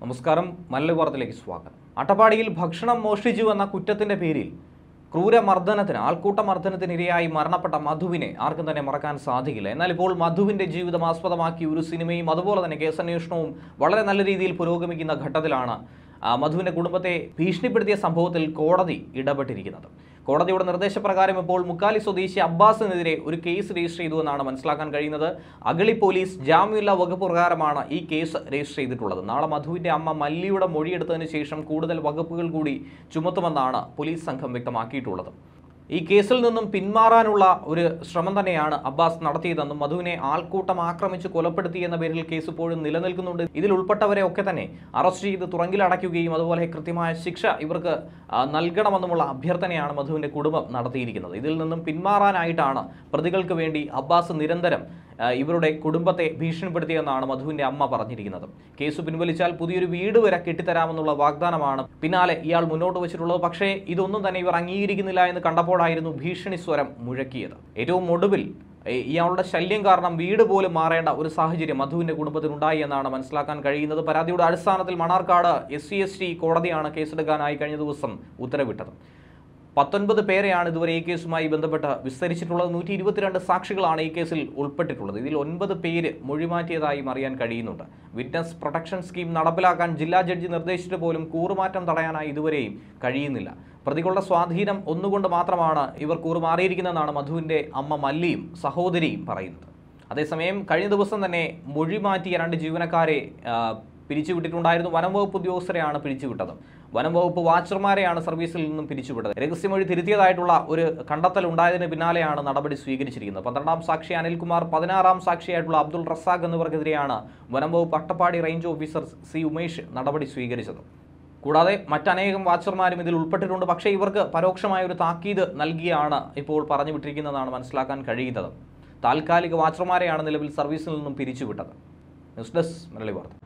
നമസ്കാരം മല്ലു വാർത്തയിലേക്ക് സ്വാഗതം അട്ടപ്പാടിയിൽ ഭക്ഷണം മോഷ്ടിച്ചു എന്ന കുറ്റത്തിന്റെ പേരിൽ ക്രൂരമർദ്ദനത്തിന് ആൾക്കൂട്ട മർദ്ദനത്തിനിരയായി മരണപ്പെട്ട മധുവിനെ ആർക്കും തന്നെ മറക്കാൻ സാധിക്കില്ല എന്നാൽ ഇപ്പോൾ മധുവിന്റെ ജീവിതം ആസ്പദമാക്കി ഒരു സിനിമയും അതുപോലെ തന്നെ കേസന്വേഷണവും വളരെ നല്ല രീതിയിൽ പുരോഗമിക്കുന്ന ഘട്ടത്തിലാണ് ആ, മധുവിന്റെ കുടുംബത്തെ ഭീഷണിപ്പെടുത്തിയ സംഭവത്തിൽ കോടതി ഇടപെട്ടിരിക്കുന്നത് കോടതിയുടെ നിർദ്ദേശപ്രകാരം ഇപ്പോൾ മുക്കാലി സ്വദേശി അബ്ബാസിനെതിരെ ഒരു കേസ് രജിസ്റ്റർ ചെയ്തു എന്നാണ് മനസ്സിലാക്കാൻ കഴിയുന്നത് അഗളി പോലീസ് ജാമ്യമില്ലാ വകുപ്പ് പ്രകാരമാണ് ഈ കേസ് രജിസ്റ്റർ ചെയ്തിട്ടുള്ളത് നാളെ മധുവിന്റെ അമ്മ മല്ലിയുടെ മൊഴിയെടുത്തതിന് ശേഷം കൂടുതൽ വകുപ്പുകൾ കൂടി ചുമത്തുമെന്നാണ് പോലീസ് സംഘം വ്യക്തമാക്കിയിട്ടുള്ളത് ഈ കേസിൽ നിന്നും പിന്മാറാനുള്ള ഒരു ശ്രമം തന്നെയാണ് അബ്ബാസ് നടത്തിയതെന്നും മധുവിനെ ആൾക്കൂട്ടം ആക്രമിച്ച് കൊലപ്പെടുത്തി എന്ന പേരിൽ കേസ് ഇപ്പോഴും നിലനിൽക്കുന്നുണ്ട് ഇതിൽ ഉൾപ്പെട്ടവരെ ഒക്കെ തന്നെ അറസ്റ്റ് ചെയ്ത് തുറങ്കിലടയ്ക്കുകയും അതുപോലെ കൃത്യമായ ശിക്ഷ ഇവർക്ക് ആ, നൽകണമെന്നുമുള്ള അഭ്യർത്ഥനയാണ് മധുവിന്റെ കുടുംബം നടത്തിയിരിക്കുന്നത് ഇതിൽ നിന്നും പിന്മാറാനായിട്ടാണ് പ്രതികൾക്ക് വേണ്ടി അബ്ബാസ് നിരന്തരം ആ, ഇവരുടെ കുടുംബത്തെ ഭീഷണിപ്പെടുത്തിയെന്നാണ് മധുവിന്റെ അമ്മ പറഞ്ഞിരിക്കുന്നത് കേസ് പിൻവലിച്ചാൽ പുതിയൊരു വീട് വരെ കെട്ടിത്തരാമെന്നുള്ള വാഗ്ദാനമാണ് പിന്നാലെ ഇയാൾ മുന്നോട്ട് വെച്ചിട്ടുള്ളത് പക്ഷേ ഇതൊന്നും തന്നെ ഇവർ അംഗീകരിക്കുന്നില്ല എന്ന് കണ്ടപ്പോഴായിരുന്നു ഭീഷണി സ്വരം മുഴക്കിയത് ഏറ്റവും ഒടുവിൽ ഏ, ഇയാളുടെ ശല്യം കാരണം വീട് പോലും മാറേണ്ട ഒരു സാഹചര്യം മധുവിന്റെ കുടുംബത്തിനുണ്ടായി എന്നാണ് മനസ്സിലാക്കാൻ കഴിയുന്നത് പരാതിയുടെ അടിസ്ഥാനത്തിൽ Mannarkkad S C S T കോടതിയാണ് കേസെടുക്കാനായി കഴിഞ്ഞ ദിവസം ഉത്തരവിട്ടത് പത്തൊൻപത് പേരെയാണ് ഇതുവരെ ഈ കേസുമായി ബന്ധപ്പെട്ട് വിസ്തരിച്ചിട്ടുള്ളത് നൂറ്റി ഇരുപത്തിരണ്ട് സാക്ഷികളാണ് ഈ കേസിൽ ഉൾപ്പെട്ടിട്ടുള്ളത് ഇതിൽ ഒൻപത് പേര് മൊഴിമാറ്റിയതായും അറിയാൻ കഴിയുന്നുണ്ട് വിറ്റ്നസ് പ്രൊട്ടക്ഷൻ സ്കീം നടപ്പിലാക്കാൻ ജില്ലാ ജഡ്ജി നിർദ്ദേശിച്ചിട്ട് പോലും കൂറുമാറ്റം തടയാനായി ഇതുവരെയും കഴിയുന്നില്ല പ്രതികളുടെ സ്വാധീനം ഒന്നുകൊണ്ട് മാത്രമാണ് ഇവർ കൂറുമാറിയിരിക്കുന്നതെന്നാണ് മധുവിൻ്റെ അമ്മ മല്ലിയും സഹോദരിയും പറയുന്നത് അതേസമയം കഴിഞ്ഞ ദിവസം തന്നെ മൊഴി മാറ്റിയ രണ്ട് ജീവനക്കാരെ ആ, പിരിച്ചുവിട്ടിട്ടുണ്ടായിരുന്നു വനം വകുപ്പ് ഉദ്യോഗസ്ഥരെയാണ് പിരിച്ചുവിട്ടത് വനം വകുപ്പ് വാച്ചർമാരെയാണ് സർവീസിൽ നിന്നും പിരിച്ചുവിട്ടത് രഹസ്യമൊഴി തിരുത്തിയതായിട്ടുള്ള ഒരു കണ്ടെത്തൽ ഉണ്ടായതിന് പിന്നാലെയാണ് നടപടി സ്വീകരിച്ചിരിക്കുന്നത് പന്ത്രണ്ടാം സാക്ഷി അനിൽകുമാർ പതിനാറാം സാക്ഷിയായിട്ടുള്ള അബ്ദുൾ റസാഖ് എന്നിവർക്കെതിരെയാണ് വനം വകുപ്പ് Attappadi range officer C Umesh നടപടി സ്വീകരിച്ചത് കൂടാതെ മറ്റനേകം വാച്ചർമാരും ഇതിൽ ഉൾപ്പെട്ടിട്ടുണ്ട് പക്ഷേ ഇവർക്ക് പരോക്ഷമായ ഒരു താക്കീത് നൽകിയാണ് ഇപ്പോൾ പറഞ്ഞു വിട്ടിരിക്കുന്നതെന്നാണ് മനസ്സിലാക്കാൻ കഴിയുന്നത് താൽക്കാലിക വാച്ചർമാരെയാണ് നിലവിൽ സർവീസിൽ നിന്നും പിരിച്ചുവിട്ടത് ന്യൂസ് ഡെസ്ക് മലയാളി വാർത്ത